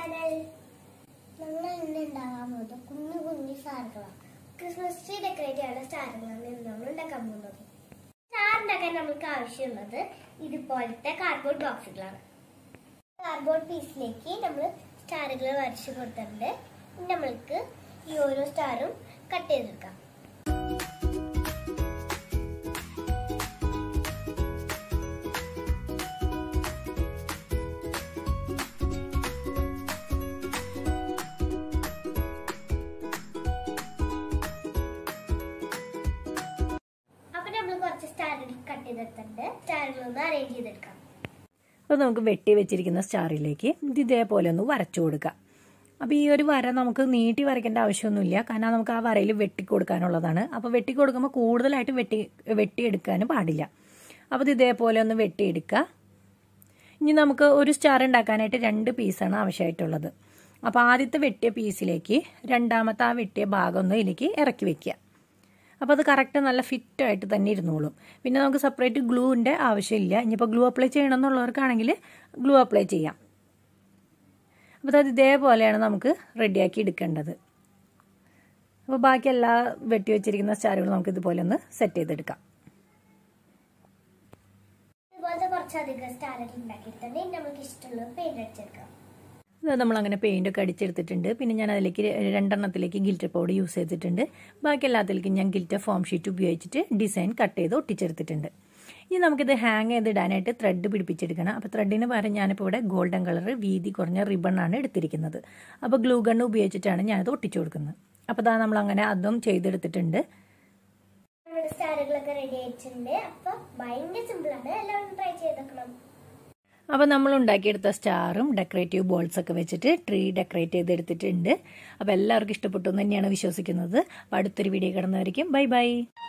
channel നമ്മൾ ഇന്ന് ഉണ്ടാകാൻ പോകുന്നത് കുഞ്ഞു കുഞ്ഞു സ്റ്റാറുകളാണ് ക്രിസ്മസ് ട്രീ ഡെക്കറേറ്റ് ചെയ്യാനുള്ള സ്റ്റാറുകളാണ് ഇന്ന് നമ്മൾ ഉണ്ടാക്കാൻ പോകുന്നത് സ്റ്റാർ ഉണ്ടാക്കാൻ നമുക്ക് ആവശ്യമുള്ളത് ഇതുപോലത്തെ കാർഡ്ബോർഡ് ബോക്സുകളാണ് കാർഡ്ബോർഡ് പീസിലേക്ക് നമ്മൾ സ്റ്റാറുകൾ വരച്ചു കൊടുത്തിട്ടുണ്ട് ഇനി നമ്മൾക്ക് ഈ ഓരോ സ്റ്റാറും കട്ട് ചെയ്തെടുക്കാം അപ്പൊ നമ്മൾ കുറച്ച് സ്റ്റാറുകൾ കട്ട് ചെയ്തെടുത്തിട്ടുണ്ട് സ്റ്റാറുകൾ ഒന്ന് അറേഞ്ച് ചെയ്തെടുക്കാം അപ്പോൾ നമുക്ക് വെട്ടി വെച്ചിരിക്കുന്ന സ്റ്റാറിലേക്ക് ഇത് ഇതേപോലെ ഒന്ന് വരച്ചു കൊടുക്കാം അപ്പോൾ ഈ ഒരു വര നമുക്ക് നീട്ടി വരയ്ക്കേണ്ട ആവശ്യമൊന്നുമില്ല കാരണം നമുക്ക് ആ വരയിൽ വെട്ടി കൊടുക്കാനുള്ളതാണ് അപ്പോൾ വെട്ടി കൊടുക്കുമ്പോൾ കൂടുതലായിട്ട് വെട്ടി വെട്ടിയെടുക്കാനും പാടില്ല അപ്പോൾ ഇത് ഇതേപോലെ ഒന്ന് വെട്ടിയെടുക്കുക ഇനി നമുക്ക് ഒരു സ്റ്റാർ ഉണ്ടാക്കാനായിട്ട് രണ്ട് പീസാണ് ആവശ്യമായിട്ടുള്ളത് അപ്പോൾ ആദ്യത്തെ വെട്ടിയ പീസിലേക്ക് രണ്ടാമത്തെ ആ വെട്ടിയ ഭാഗം ഒന്ന് ഇതിലേക്ക് ഇറക്കി വെക്കുക അപ്പോൾ അത് കറക്റ്റ് നല്ല ഫിറ്റായിട്ട് തന്നെ ഇരുന്നോളും പിന്നെ നമുക്ക് സെപ്പറേറ്റ് ഗ്ലൂവിൻ്റെ ആവശ്യമില്ല ഇനിയിപ്പോൾ ഗ്ലൂ അപ്ലൈ ചെയ്യണം എന്നുള്ളവർക്കാണെങ്കിൽ ഗ്ലൂ അപ്ലൈ ചെയ്യാം അപ്പോൾ അത് ഇതേപോലെയാണ് നമുക്ക് റെഡിയാക്കി എടുക്കേണ്ടത് അപ്പോൾ ബാക്കി എല്ലാ വെട്ടി വെച്ചിരിക്കുന്ന സ്റ്റാറുകളും നമുക്ക് ഇതുപോലെ ഒന്ന് സെറ്റ് ചെയ്തെടുക്കാം ഇതുപോലത്തെ കുറച്ചധികം സ്റ്റാറുകൾ ഉണ്ടാക്കിയിട്ടുണ്ട് ഇനി നമുക്ക് ഇഷ്ടമുള്ള പെയിന്റ് അടിച്ചെടുക്കാം ഇത് നമ്മളങ്ങനെ പെയിൻ്റ് ഒക്കെ അടിച്ചെടുത്തിട്ടുണ്ട് പിന്നെ ഞാൻ അതിലേക്ക് രണ്ടെണ്ണത്തിലേക്ക് ഗിൽറ്റർ പൗഡർ യൂസ് ചെയ്തിട്ടുണ്ട് ബാക്കി എല്ലാത്തിലേക്കും ഞാൻ ഗിൽറ്റർ ഫോം ഷീറ്റ് ഉപയോഗിച്ചിട്ട് ഡിസൈൻ കട്ട് ചെയ്ത് ഒട്ടിച്ചെടുത്തിട്ടുണ്ട് ഇനി നമുക്കിത് ഹാങ് ചെയ്തിടാനായിട്ട് ത്രെഡ് പിടിപ്പിച്ചെടുക്കണം അപ്പോൾ ത്രെഡിന് പകരം ഞാനിപ്പോൾ ഇവിടെ ഗോൾഡൻ കളർ വീതി കുറഞ്ഞ റിബണാണ് എടുത്തിരിക്കുന്നത് അപ്പോൾ ഗ്ലൂ ഗണ്ണ് ഉപയോഗിച്ചിട്ടാണ് ഞാനത് ഒട്ടിച്ചു കൊടുക്കുന്നത് അപ്പോൾ അതാ നമ്മളങ്ങനെ അതും ചെയ്തെടുത്തിട്ടുണ്ട് നമ്മുടെ സ്റ്റാറുകളൊക്കെ റെഡി ആയിട്ടുണ്ട് അപ്പൊ ഭയങ്കര സിമ്പിൾ ആണ് എല്ലാവരും ട്രൈ ചെയ്തേക്കണം അപ്പോൾ നമ്മൾ ഉണ്ടാക്കിയെടുത്ത സ്റ്റാറും ഡെക്കറേറ്റീവ് ബോൾസ് ഒക്കെ വെച്ചിട്ട് ട്രീ ഡെക്കറേറ്റ് ചെയ്തെടുത്തിട്ടുണ്ട് അപ്പോൾ എല്ലാവർക്കും ഇഷ്ടപ്പെട്ടു എന്ന് തന്നെയാണ് വിശ്വസിക്കുന്നത് അപ്പോൾ അടുത്തൊരു വീഡിയോ കിടന്നവരിക്കും ബൈ ബൈ